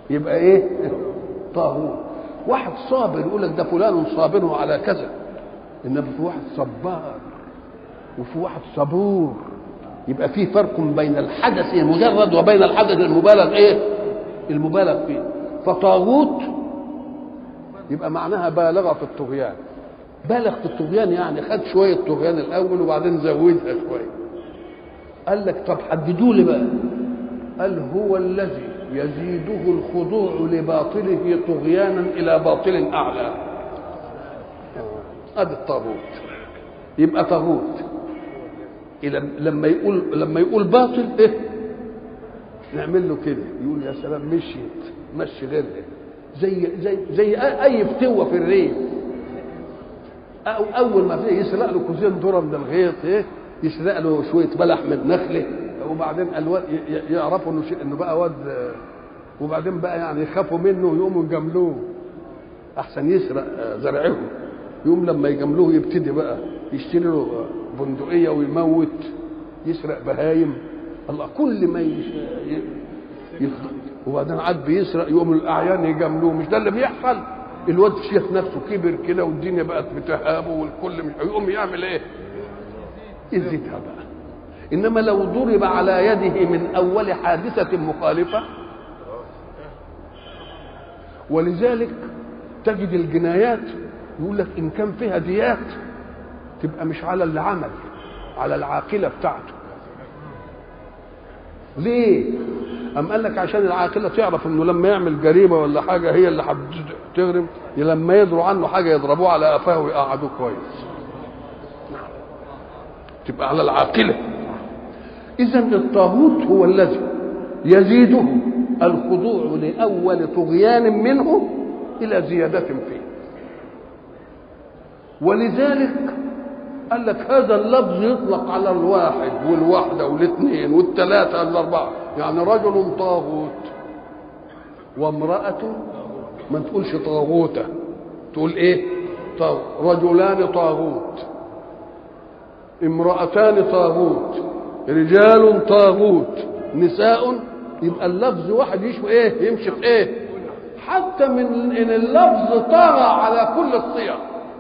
يبقى ايه طاغوت واحد صابر يقول لك ده فلان صابر على كذا انما في واحد صبار وفي واحد صبور يبقى في فرق بين الحدث المجرد وبين الحدث المبالغ ايه المبالغ فيه فطاغوت يبقى معناها بالغ في الطغيان بالغ في الطغيان يعني خد شويه طغيان الاول وبعدين زودها شويه قال لك طب حددوا لي بقى قال هو الذي يزيده الخضوع لباطله طغيانا الى باطل اعلى ادي الطاغوت يبقى طاغوت لما يقول لما يقول باطل ايه نعمل له كده يقول يا سلام مشيت مشي غيرها زي زي زي اي فتوه في الريف أو اول ما في يسرق له كوزين ذره من الغيط ايه يسرق له شويه بلح من نخله وبعدين الواد يعرفوا انه شيء انه بقى واد وبعدين بقى يعني يخافوا منه ويقوموا يجاملوه احسن يسرق زرعهم يوم لما يجاملوه يبتدي بقى يشتري له بندقيه ويموت يسرق بهايم الله كل ما يش... يفضل وبعدين عاد بيسرق يقوم الاعيان يجاملوه مش ده اللي بيحصل الواد شايف نفسه كبر كده والدنيا بقت بتهابه والكل مش هيقوم يعمل ايه؟ يزيدها بقى انما لو ضرب على يده من اول حادثه مخالفه ولذلك تجد الجنايات يقول لك ان كان فيها ديات تبقى مش على اللي عمل على العاقله بتاعته ليه أم قال لك عشان العاقلة تعرف إنه لما يعمل جريمة ولا حاجة هي اللي هتغرم لما يدروا عنه حاجة يضربوه على قفاه ويقعدوه كويس. تبقى على العاقلة. إذا الطاغوت هو الذي يزيده الخضوع لأول طغيان منه إلى زيادة فيه. ولذلك قال لك هذا اللفظ يطلق على الواحد والواحدة والاثنين والثلاثة والأربعة يعني رجل طاغوت وامرأة ما تقولش طاغوتة تقول ايه طاغ... رجلان طاغوت امرأتان طاغوت رجال طاغوت نساء يبقى اللفظ واحد يشبه ايه يمشي في ايه حتى من ان اللفظ طغى على كل الصيغ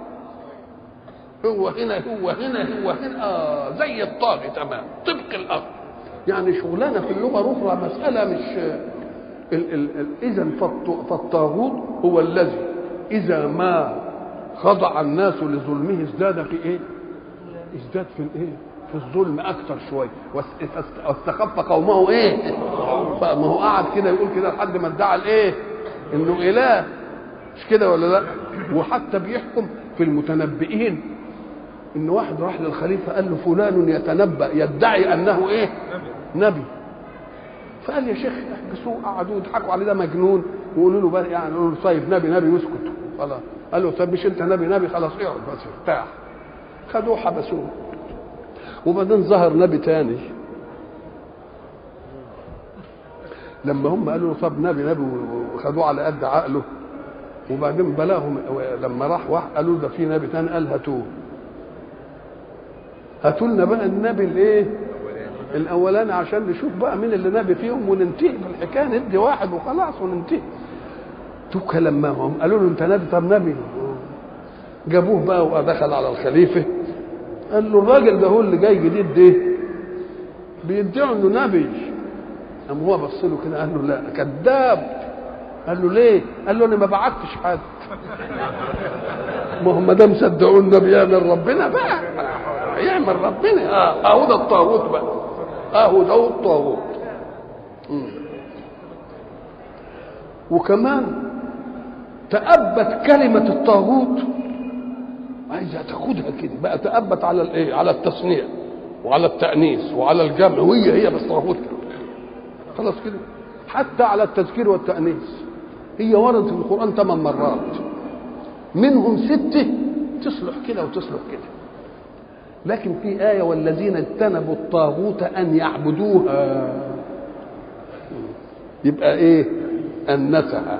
هو هنا هو هنا هو هنا آه زي الطاغي تمام طبق الاصل يعني شغلانه في اللغه الاخرى مساله مش ال ال ال اذا فالطاغوت هو الذي اذا ما خضع الناس لظلمه ازداد في ايه؟ ازداد في الايه؟ في الظلم اكثر شويه واستخف قومه ايه؟ ما هو قعد كده يقول كده لحد ما ادعى الايه؟ انه اله مش كده ولا لا؟ وحتى بيحكم في المتنبئين ان واحد راح للخليفه قال له فلان يتنبأ يدعي انه ايه؟ نبي فقال يا شيخ احبسوه قعدوا يضحكوا عليه ده مجنون ويقولوا له بقى يعني يقولوا له طيب نبي نبي يسكت خلاص قال له طب مش انت نبي نبي خلاص اقعد بس ارتاح خدوه حبسوه وبعدين ظهر نبي تاني لما هم قالوا له طب نبي نبي وخدوه على قد عقله وبعدين بلاهم لما راح واحد قالوا ده في نبي تاني قال هاتوه هاتوا لنا بقى النبي الايه الاولاني عشان نشوف بقى مين اللي نبي فيهم وننتهي بالحكايه ندي واحد وخلاص وننتهي توكا لما هم قالوا له انت نبي طب نبي جابوه بقى ودخل على الخليفه قال له الراجل ده هو اللي جاي جديد ده بيدعوا انه نبي قام هو بص له كده قال له لا كذاب قال له ليه؟ قال له انا ما بعتش حد ما هم ما دام صدقوا النبي يعمل ربنا بقى يعمل ربنا اه اهو ده الطاغوت بقى اهو ده الطاغوت وكمان تأبت كلمة الطاغوت عايزة تاخدها كده بقى تأبت على الايه؟ على التصنيع وعلى التأنيث وعلى الجمع وهي هي بس طاغوت خلاص كده حتى على التذكير والتأنيث هي وردت في القرآن ثمان مرات منهم ستة تصلح كده وتصلح كده لكن في آية والذين اجتنبوا الطاغوت أن يعبدوها يبقى إيه أنسها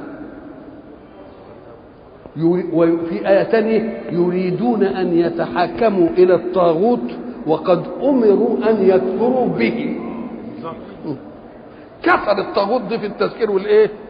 وفي آية تانية يريدون أن يتحاكموا إلى الطاغوت وقد أمروا أن يكفروا به كفر الطاغوت دي في التذكير والإيه